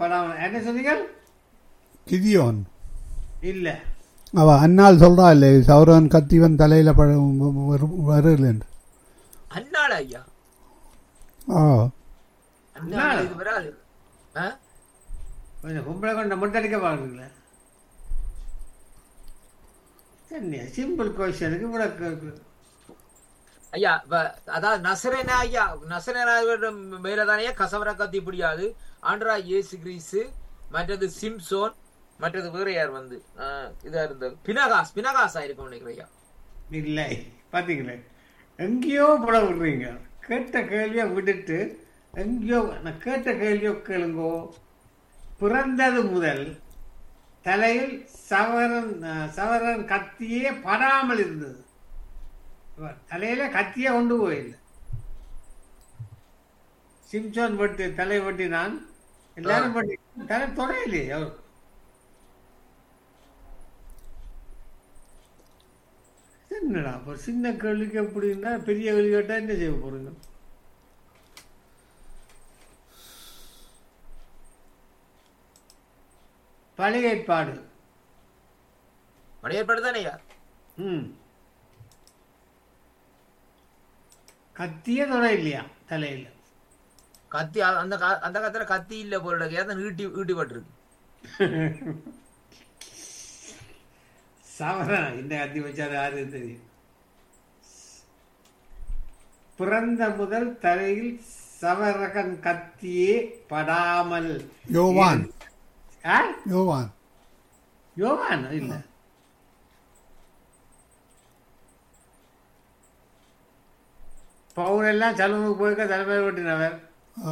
படாமல் என்ன சொன்னீங்க கிதியோன் இல்ல அவ அன்னால் சொல்றா இல்லை சௌரவன் கத்திவன் தலையில வருது அண்ணாள ஐயா ஆ அண்ணாள இது வராது ஆ? கொஞ்சம் பொம்பளை கொண்ட முட்டடிக்க பாருங்களேன் சரி சிம்பிள் கொஸ்டனுக்கு இவ்வளோ ஐயா வ- அதாவது நசரேனா ஐயா நசரேனா மேலதானே கசவர கத்தி பிடியாது ஆண்ட்ரா இயேசு கிரீஸு மற்றது சிம்சோன் மற்றது வேற யார் வந்து ஆ, இதா இருந்தது பினகாஸ் பினகாஸ் ஆயிருக்கும் நினைக்கிறேன் ஐயா இல்லை பார்த்தீங்களே எங்கேயோ புட விடுறீங்க கேட்ட கேள்வியை விட்டுட்டு எங்கேயோ நான் கேட்ட கேள்வியோ கேளுங்கோ பிறந்தது முதல் தலையில் சவரன் அஹ், சவரன் கத்தியே படாமல் இருந்தது இவர் தலையில கத்தியே கொண்டு போயில்லை சிம்சோன் வெட்டி தலை வெட்டினான் எல்லாரும் வெட்டி தலை தொடையிலையே அவருக்கு என்னடா அப்போ சின்ன கேள்விக்கு எப்படின்னா பெரிய கேள்வி கேட்டால் என்ன செய்ய போறீங்க பழைய ஏற்பாடு மணி ஏற்பாடு தானே ஐயா ம் கத்தியே தொட இல்லையா தலையில் கத்தி அ- அந்த கா- அந்த காலத்துல கத்தி இல்ல போல ஏதாவது ஈட்டி ஈட்டி பட்டிருக்கு சவரன் இந்த கத்தி வச்சா யாரு தெரியும் பிறந்த முதல் தலையில் சவரகன் கத்தியே படாமல் யோவான் ஆ யோவான் யோவான் இல்ல பவுன் எல்லாம் சலமுக்கு போயிருக்க தலைமையில் ஓட்டினவர் ஆ.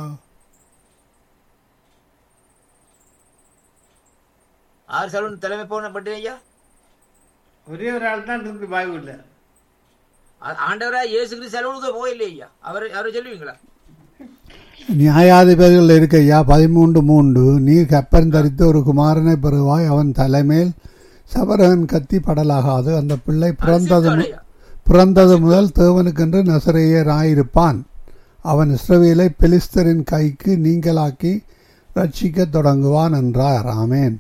ஆறு சலூன் தலைமை போன பட்டு ஐயா ஒரே ஒரு ஆள் தான் இருக்கு பாய்வுல ஆ- ஆண்டவரா இயேசு கிறிஸ்து சலூனுக்கு போயில்லை ஐயா அவர் அவரை சொல்லுவீங்களா நியாயாதிபதிகள் இருக்கையா பதிமூன்று மூன்று நீ கப்பன் தரித்த ஒரு குமாரனை பெறுவாய் அவன் தலைமேல் சபரகன் கத்தி படலாகாது அந்த பிள்ளை பிறந்தது மு- ஐயா பிறந்தது முதல் தேவனுக்கென்று நசரேயராயிருப்பான் அவன் இஸ்ரவேலை பெலிஸ்தரின் கைக்கு நீங்களாக்கி ரட்சிக்கத் தொடங்குவான் என்றார் ஆமேன்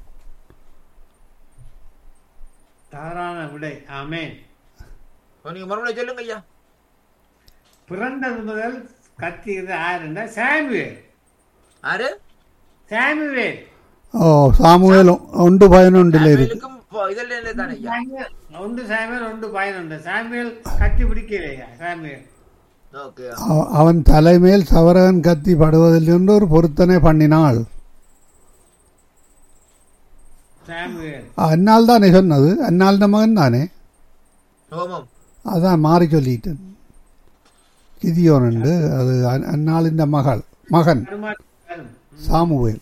தவறான விடை ஆமேன் இப்ப நீங்க மறுபடியும் சொல்லுங்க ஐயா பிறந்தது முதல் கத்தி இது யாருன்னா சாமுவேல் ஆறு சாமுவேல் ஓ சாமுவேல் ஒன்று பதினொன்றில் இருக்கு சாமுவேலுக்கும் இப்போ இதெல்லாம் இல்லை தானே ஐயா ஒன்று சாமுவேல் ஒன்று பயனுண்டு சாமுவேல் கத்தி பிடிக்கலையா சாமுவேல் ஓகே அவ- அவன் தலைமேல் சவரகன் கத்தி படுவதில் என்று ஒரு பொருத்தனை பண்ணினாள் சாமுவேல் அன்னால் தானே சொன்னது அன்னால் மகன் தானே ஓமம் அதான் மாறி சொல்லிட்டேன் கிதியோன் என்று அது அன்- அன்னாளின் மகள் மகன் பெருமாள் சாமுவேல்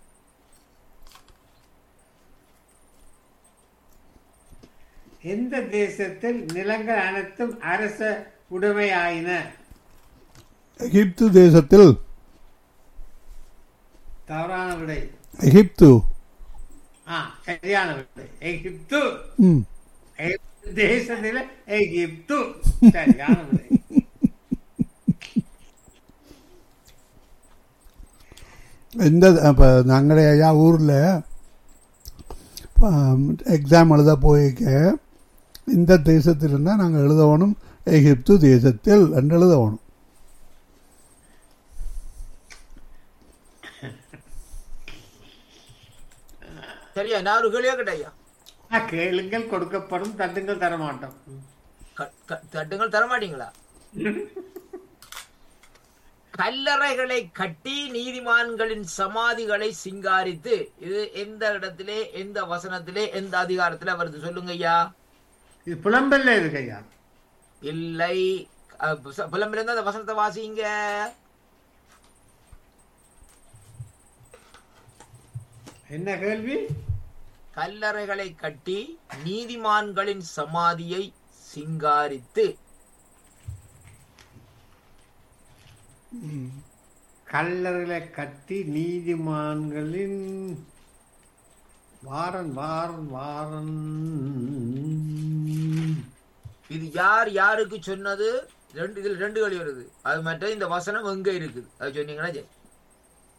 எந்த தேசத்தில் நிலங்கள் அனைத்தும் அரச உடைமையாயின எகிப்து தேசத்தில் தவறான விடை எகிப்து ஆ சரியான விடை எகிப்து ம் எகிப்து தேசத்தில் எகிப்து சரியான விடை இந்த இப்போ ഞങ്ങളുടെ ஐயா ஊரில் எக்ஸாம் எழுத போயிருக்க இந்த தேசத்தில் இருந்தால் நாங்கள் எழுதணும் எகிப்து தேசத்தில் என்று எழுதணும் சரியா நான் ஒரு கேள்வியா கேட்டேன் ஐயா ஆ, கேளுங்கள் கொடுக்கப்படும் தட்டுங்கள் தரமாட்டோம் க- க- தட்டுங்கள் தரமாட்டீங்களா கல்லறைகளை கட்டி நீதிமான்களின் சமாதிகளை சிங்காரித்து இது எந்த இடத்திலே எந்த வசனத்திலே எந்த அதிகாரத்திலே வருது சொல்லுங்க ஐயா இது புலம்பல்ல இருக்கு ஐயா இல்லை அஹ், புச- புலம்பில இருந்து அந்த வசனத்தை வாசிங்க என்ன கேள்வி கல்லறைகளை கட்டி நீதிமான்களின் சமாதியை சிங்காரித்து கல்லறைகளை கட்டி நீதிமான்களின் வாரன் வாரன் வாரன் இது யார் யாருக்கு சொன்னது ரெண்டு இதுல ரெண்டு கேள்வி வருது அது மட்டும் இந்த வசனம் எங்க இருக்குது அது சொன்னீங்கன்னா சரி.